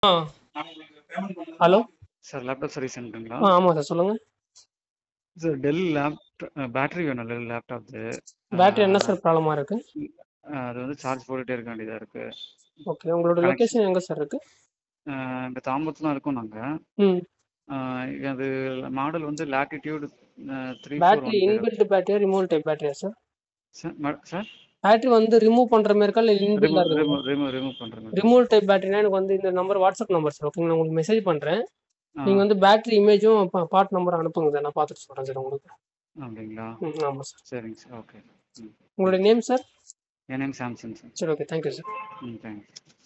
ஆ hello sir laptop service சென்டருங்களா ஆ ஆமாம் சார் சொல்லுங்கள் சார் டெல் லேப் பேட்டரி வேணும் டெல் லேப்டாப்து பேட்டரி என்ன சார் ப்ராப்ளமாக இருக்குது அது வந்து சார்ஜ் போட்டுகிட்டே இருக்க வேண்டியதாக இருக்கு ஓகே உங்களோட Connection. லொக்கேஷன் எங்கே சார் இருக்குது இந்த தாம்பரத்தில் தான் இருக்கோம் நாங்கள் ம் அது மாடல் வந்து Latitude three four battery one inbuilt பேட்டரியா ரிமூவ் டைப் பேட்டரியா சார் சார் பேட்டரி வந்து ரிமூவ் பண்ணுற மாதிரி இருக்கா இல்லை இன்பில்டாக ரிமூவ் இருக்குங்களா ரிமூவ் ரிமூவ் ரிமூவ் பண்ணுறேன் ரிமூவ் டைப் பேட்டரினா எனக்கு வந்து இந்த நம்பர் வாட்ஸ்அப் நம்பர் சார் ஓகேங்களா உங்களுக்கு மெசேஜ் பண்ணுறேன் நீங்கள் வந்து பேட்டரி இமேஜும் பார்ட் நம்பர் அனுப்புங்க சார் நான் பார்த்துட்டு சொல்கிறேன் சார் உங்களுக்கு அப்படிங்களா ம் ஆமாம் சார் சரிங்க சார் ஓகே உங்களுடைய நேம் சார் என் நேம் சாம்சங் சார் சரி ஓகே தேங்க்யூ சார் ம் தேங்க்ஸ்